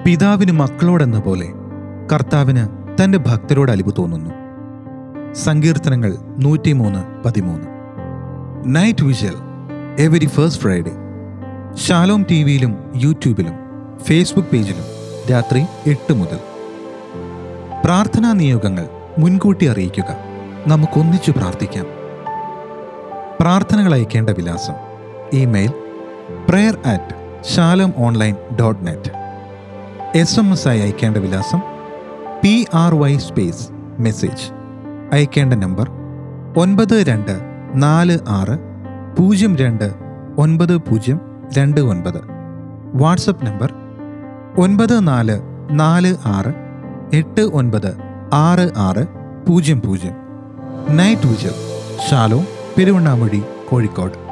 പിതാവിന് മക്കളോടെന്ന പോലെ കർത്താവിന് തന്റെ ഭക്തരോട് അലിവ് തോന്നുന്നു സങ്കീർത്തനങ്ങൾ നൂറ്റിമൂന്ന് പതിമൂന്ന് night vigil every first Friday Shalom T വിയിലും യൂട്യൂബിലും ഫേസ്ബുക്ക് പേജിലും രാത്രി എട്ട് മുതൽ പ്രാർത്ഥനാ നിയോഗങ്ങൾ മുൻകൂട്ടി അറിയിക്കുക നമുക്കൊന്നിച്ചു പ്രാർത്ഥിക്കാം പ്രാർത്ഥനകൾ അയക്കേണ്ട വിലാസം email prayer at Shalom online dot net S M S ആയി അയക്കേണ്ട വിലാസം P R Y space message അയക്കേണ്ട നമ്പർ ഒൻപത് രണ്ട് നാല് ആറ് പൂജ്യം രണ്ട് ഒൻപത് പൂജ്യം രണ്ട് ഒൻപത് വാട്സപ്പ് നമ്പർ ഒൻപത് നാല് നാല് ആറ് എട്ട് ഒൻപത് ആറ് ആറ് പൂജ്യം പൂജ്യം night vigil Shalom Peruvannamuzhi Kozhikode